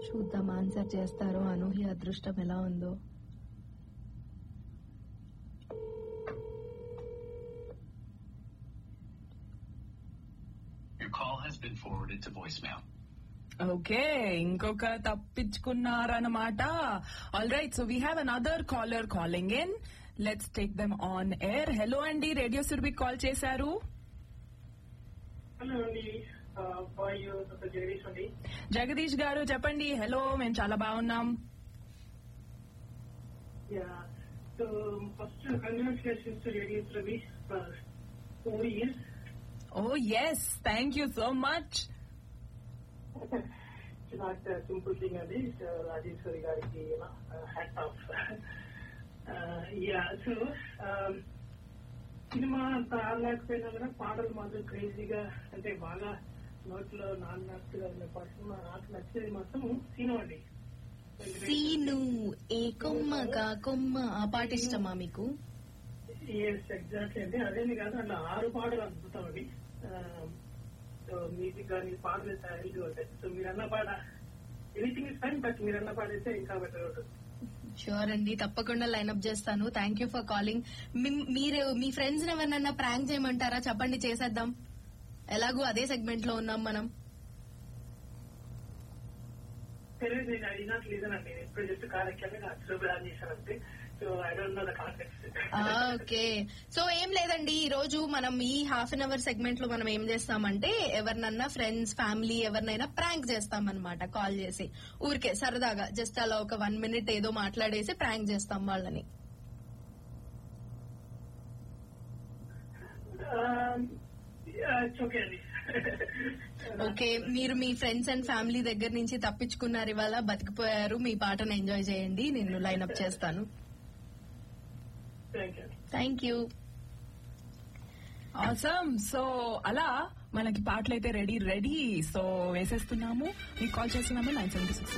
చూద్దాం ఆన్సర్ చేస్తారో అనూహ్య అదృష్టం ఎలా ఉందో Your call has been forwarded to voicemail. Okay ఇంకొక తప్పించుకున్నారన్నమాట all right so we have another caller calling in let's take them on air hello అండి రేడియో సుర్బి కాల్ చేశారు హలో అండి బాయ్ జగదీష్ అండి జగదీష్ గారు చెప్పండి హలో మేము చాలా బాగున్నాం yeah so first congratulations to Jagadish Ravi four years oh yes thank you so much not simple thing అది రాజేశ్వరి గారికి hat off yeah so cinema అంత ఆడలేకపోయినా కూడా పాటలు మాత్రం క్రేజీగా అంటే బాగా నోట్లో నాన్నట్టుగా ఉన్న పాటలు నాకు నచ్చేది మాత్రం సీను అండి సీను ఏ కొమ్మ కా కొమ్మ ఆ పాట ఇష్టమా మీకు ఎస్ ఎగ్జాక్ట్లీ అండి అదేమి కాదు అట్లా ఆరు పాటలు అద్భుతం అండి సో మ్యూజిక్ కానీ పాటలు స్టైల్ ఉంటాయి సో మీరు అన్న పాట ఎనీథింగ్ ఇస్ ఫైన్ బట్ మీరు అన్న పాట అయితే ఇంకా బెటర్ ఉంటుంది షూర్ అండి తప్పకుండా లైన్అప్ చేస్తాను థ్యాంక్ యూ ఫర్ కాలింగ్ మీరు మీ ఫ్రెండ్స్ ఎవరినన్నా ప్రాంక్ చేయమంటారా చెప్పండి చేసేద్దాం ఎలాగో అదే సెగ్మెంట్ లో ఉన్నాం మనం తెలియదు నేను అడిగినట్లు లేదనండి ఇప్పుడు జస్ట్ కార్యక్రమం నాకు ప్లాన్ చేశానంటే so I don't know the context okay so ఏం లేదండి ఈ రోజు మనం ఈ హాఫ్ అన్ అవర్ సెగ్మెంట్ లో మనం ఏం చేస్తామంటే ఎవరినన్నా ఫ్రెండ్స్ ఫ్యామిలీ ఎవరినైనా ప్రాంక్ చేస్తాం అనమాట కాల్ చేసి ఊరికే సరదాగా జస్ట్ అలా ఒక వన్ మినిట్ ఏదో మాట్లాడేసి ప్రాంక్ చేస్తాం వాళ్ళని ఇట్స్ ఓకే అండి ఓకే మీరు మీ ఫ్రెండ్స్ అండ్ ఫ్యామిలీ దగ్గర నుంచి తప్పించుకున్నారు ఇవాళ బతికిపోయారు మీ పాటను ఎంజాయ్ చేయండి నేను లైన్అప్ చేస్తాను thank you thank you awesome so అలా మనకి పాటలు అయితే రెడీ రెడీ సో వేసేస్తున్నాము మీకు కాల్ చేస్తున్నాము నైన్ సెవెంటీ సిక్స్